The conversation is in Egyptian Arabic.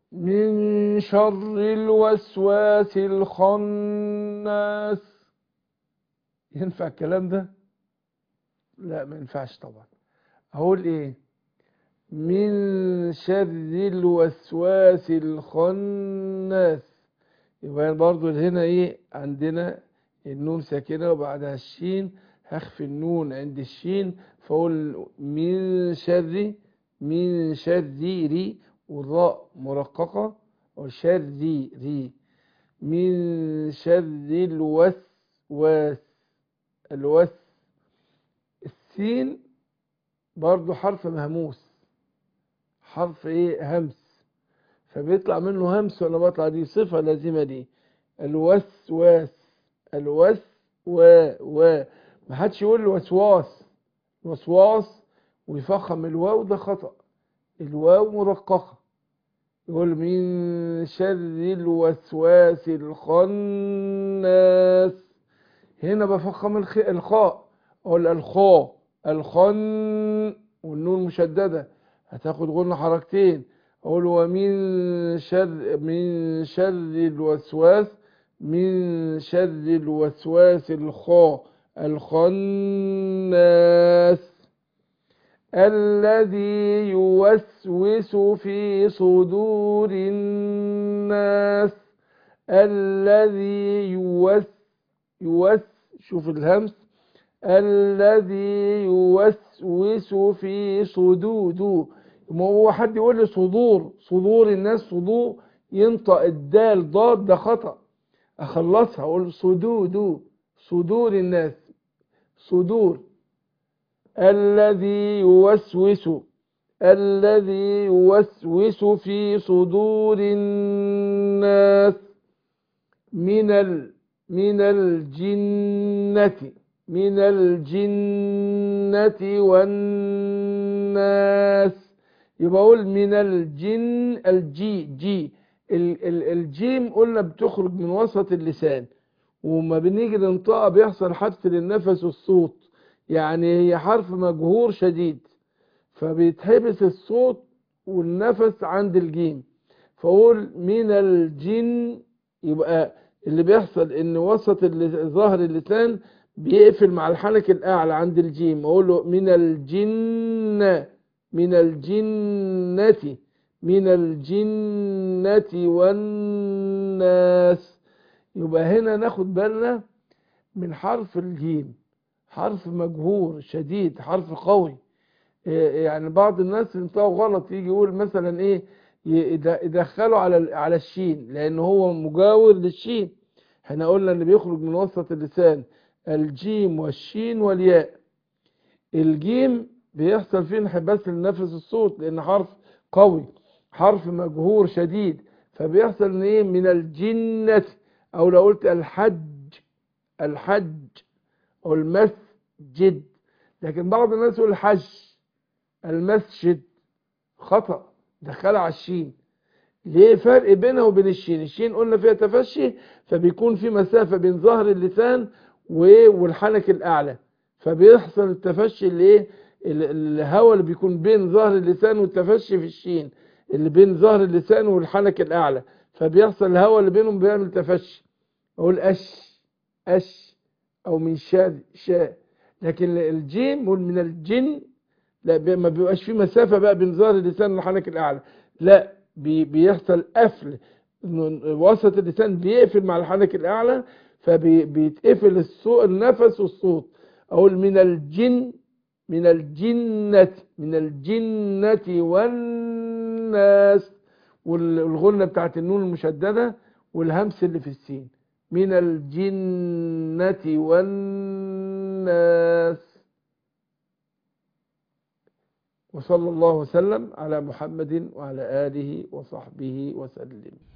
من شر الوسواس الخناس ينفع الكلام ده لا ما ينفعش طبعا اقول ايه من شر الوسواس الخناس يبقى برضو هنا ايه عندنا النون ساكنة وبعدها الشين هخفي النون عند الشين فاقول من شر من شر ري والراء مرققة وشر ري من شر الوسواس الوس السين برضو حرف مهموس حرف ايه همس فبيطلع منه همس ولا بطلع دي صفة لازمة دي الوسواس الوس و و ما حدش يقول الوسواس وسواس ويفخم الواو ده خطأ الواو مرققة يقول من شر الوسواس الخناس هنا بفخم الخ... الخاء اقول الخاء الخن والنون مشددة هتاخد غن حركتين اقول ومن شر من شر الوسواس من شر الوسواس الخاء الخناس الذي يوسوس في صدور الناس الذي يوس يوس شوف الهمس الذي يوسوس في صدود ما هو حد يقول لي صدور صدور الناس صدور ينطق الدال ضاد ده خطأ اخلصها اقول صدود صدور الناس صدور الذي يوسوس الذي يوسوس في صدور الناس من ال من الجنة من الجنة والناس يبقى اقول من الجن الجي جي ال ال الجيم قلنا بتخرج من وسط اللسان وما بنيجي ننطقها بيحصل حدث للنفس والصوت يعني هي حرف مجهور شديد فبيتحبس الصوت والنفس عند الجيم فاقول من الجن يبقى اللي بيحصل ان وسط ظهر اللسان بيقفل مع الحنك الاعلى عند الجيم اقول له من الجن من الجنة من الجنة والناس يبقى هنا ناخد بالنا من حرف الجيم حرف مجهور شديد حرف قوي يعني بعض الناس ينطقوا غلط يجي يقول مثلا ايه يدخلوا على على الشين لان هو مجاور للشين احنا قلنا اللي بيخرج من وسط اللسان الجيم والشين والياء الجيم بيحصل فيه انحباس لنفس الصوت لان حرف قوي حرف مجهور شديد فبيحصل ان ايه من الجنة او لو قلت الحج الحج او المسجد لكن بعض الناس يقول الحج المسجد خطأ دخلها على الشين ليه فرق بينها وبين الشين الشين قلنا فيها تفشي فبيكون في مسافة بين ظهر اللسان والحنك الأعلى فبيحصل التفشي اللي ايه الهواء اللي بيكون بين ظهر اللسان والتفشي في الشين اللي بين ظهر اللسان والحنك الأعلى فبيحصل الهواء اللي بينهم بيعمل تفشي أقول أش أش أو من شاد شاء لكن الجيم من الجن لا ما بيبقاش في مسافة بقى بين ظهر اللسان والحنك الأعلى لا بي بيحصل قفل وسط اللسان بيقفل مع الحنك الأعلى فبيتقفل الصوت النفس والصوت أقول من الجن من الجنة من الجنة والناس والغنة بتاعت النون المشددة والهمس اللي في السين من الجنة والناس وصلى الله وسلم على محمد وعلى آله وصحبه وسلم